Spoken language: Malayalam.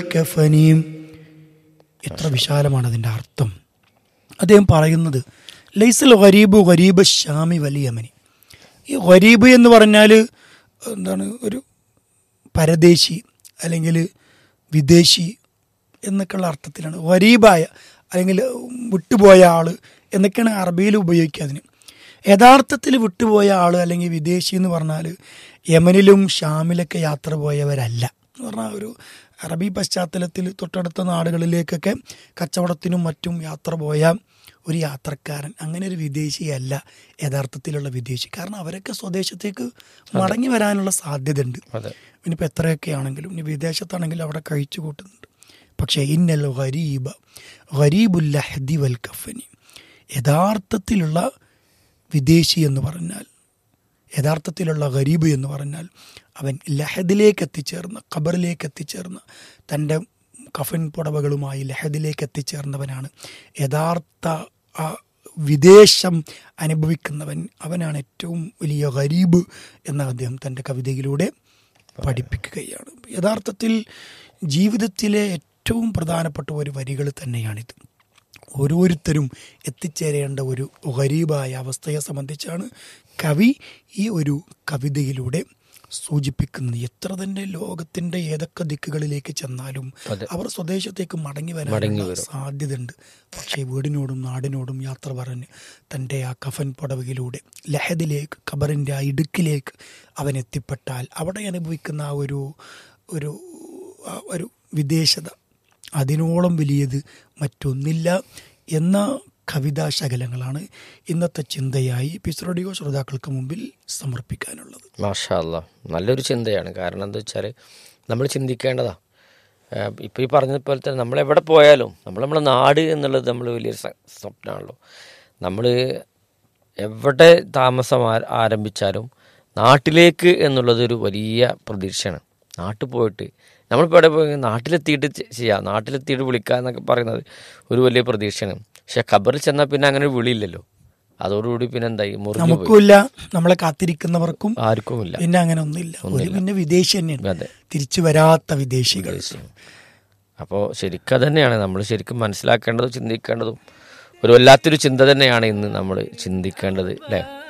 കഫനീം എത്ര വിശാലമാണ് അതിൻ്റെ അർത്ഥം അദ്ദേഹം പറയുന്നത് ലൈസൽ ഗരീബ് ഗരീബ് ഷാമി വലിയമനി ഈ ഗരീബ് എന്ന് പറഞ്ഞാൽ എന്താണ് ഒരു പരദേശി അല്ലെങ്കിൽ വിദേശി എന്നൊക്കെയുള്ള അർത്ഥത്തിലാണ് ഗരീബായ അല്ലെങ്കിൽ വിട്ടുപോയ ആൾ എന്നൊക്കെയാണ് അറബിയിൽ ഉപയോഗിക്കുക അതിന് യഥാർത്ഥത്തിൽ വിട്ടുപോയ ആൾ അല്ലെങ്കിൽ വിദേശി എന്ന് പറഞ്ഞാൽ യമനിലും ഷാമിലൊക്കെ യാത്ര പോയവരല്ല എന്ന് പറഞ്ഞാൽ ഒരു അറബി പശ്ചാത്തലത്തിൽ തൊട്ടടുത്ത നാടുകളിലേക്കൊക്കെ കച്ചവടത്തിനും മറ്റും യാത്ര പോയ ഒരു യാത്രക്കാരൻ അങ്ങനെ ഒരു വിദേശിയല്ല യഥാർത്ഥത്തിലുള്ള വിദേശി കാരണം അവരൊക്കെ സ്വദേശത്തേക്ക് മടങ്ങി വരാനുള്ള സാധ്യതയുണ്ട് അതെ ഇനിയിപ്പോൾ എത്രയൊക്കെ ആണെങ്കിലും ഇനി വിദേശത്താണെങ്കിലും അവിടെ കഴിച്ചു കൂട്ടുന്നുണ്ട് പക്ഷേ ഇന്നൽ ഗരീബ ഗരീബുല്ലഹദി വൽ കഫനി യഥാർത്ഥത്തിലുള്ള വിദേശി എന്ന് പറഞ്ഞാൽ യഥാർത്ഥത്തിലുള്ള ഗരീബ് എന്ന് പറഞ്ഞാൽ അവൻ ലഹദിലേക്ക് എത്തിച്ചേർന്ന ഖബറിലേക്ക് എത്തിച്ചേർന്ന തൻ്റെ കഫൻ പുടവകളുമായി ലഹദിലേക്ക് എത്തിച്ചേർന്നവനാണ് യഥാർത്ഥ ആ വിദേശം അനുഭവിക്കുന്നവൻ അവനാണ് ഏറ്റവും വലിയ ഗരീബ് എന്ന് അദ്ദേഹം തൻ്റെ കവിതയിലൂടെ പഠിപ്പിക്കുകയാണ് യഥാർത്ഥത്തിൽ ജീവിതത്തിലെ ഏറ്റവും പ്രധാനപ്പെട്ട ഒരു വരികൾ തന്നെയാണിത് ഓരോരുത്തരും എത്തിച്ചേരേണ്ട ഒരു ഗരീബായ അവസ്ഥയെ സംബന്ധിച്ചാണ് കവി ഈ ഒരു കവിതയിലൂടെ സൂചിപ്പിക്കുന്നത് എത്ര തന്നെ ലോകത്തിന്റെ ഏതൊക്കെ ദിക്കുകളിലേക്ക് ചെന്നാലും അതെ. അവർ സ്വദേശത്തേക്ക് മടങ്ങി മടങ്ങി വരാനുള്ള വരും. സാധ്യതയുണ്ട് പക്ഷേ വീടിനോടും നാടിനോടും യാത്ര പറഞ്ഞ് തൻ്റെ ആ കഫൻ പുടവയിലൂടെ ലഹദിലേക്ക് ഖബറിൻ്റെ ആ ഇടുക്കിലേക്ക് അവൻ എത്തിപ്പെട്ടാൽ അവിടെ അനുഭവിക്കുന്ന ആ ഒരു ഒരു ആ ഒരു വിദേശത അതിനോളം വലിയത് മറ്റൊന്നില്ല എന്ന കവിതാ ശകലങ്ങളാണ് ഇന്നത്തെ ചിന്തയായി പിസ്റോഡിയോ ശ്രോതാക്കൾക്ക് മുമ്പിൽ സമർപ്പിക്കാനുള്ളത് മാഷാ അല്ലാ നല്ലൊരു ചിന്തയാണ് കാരണം എന്താ വെച്ചാൽ നമ്മൾ ചിന്തിക്കേണ്ടതാ ഇപ്പോൾ ഈ പറഞ്ഞതുപോലെ തന്നെ നമ്മൾ എവിടെ പോയാലും നമ്മൾ നമ്മുടെ നാട് എന്നുള്ളത് നമ്മൾ വലിയൊരു സ- സ്വപ്നമാണല്ലോ നമ്മൾ എവിടെ താമസം ആ- ആരംഭിച്ചാലും നാട്ടിലേക്ക് എന്നുള്ളത് ഒരു വലിയ പ്രതീക്ഷയാണ് നാട്ടിൽ പോയിട്ട് നമ്മളിപ്പോൾ എവിടെ പോയി നാട്ടിലെത്തിയിട്ട് ചെ- ചെയ്യാം നാട്ടിലെത്തിയിട്ട് വിളിക്കുക എന്നൊക്കെ പറയുന്നത് ഒരു വലിയ പ്രതീക്ഷയാണ് പക്ഷെ ഖബറിൽ ചെന്നാൽ പിന്നെ അങ്ങനെ ഒരു വിളിയില്ലല്ലോ അതോടുകൂടി പിന്നെ എന്തായി മുറിഞ്ഞു പോയി നമുക്കുമില്ല നമ്മളെ കാത്തിരിക്കുന്നവർക്കും ആർക്കുമില്ല പിന്നെ അങ്ങനെ ഒന്നുമില്ല ഒരു പിന്നെ വിദേശി തന്നെയാണ് അതെ തിരിച്ചു വരാത്ത വിദേശികൾ അപ്പോൾ ശരിക്കും അത് തന്നെയാണ് നമ്മൾ ശരിക്കും മനസ്സിലാക്കേണ്ടതും ചിന്തിക്കേണ്ടതും ഒരു വല്ലാത്തൊരു ചിന്ത തന്നെയാണ് ഇന്ന് നമ്മൾ ചിന്തിക്കേണ്ടത് അല്ലേ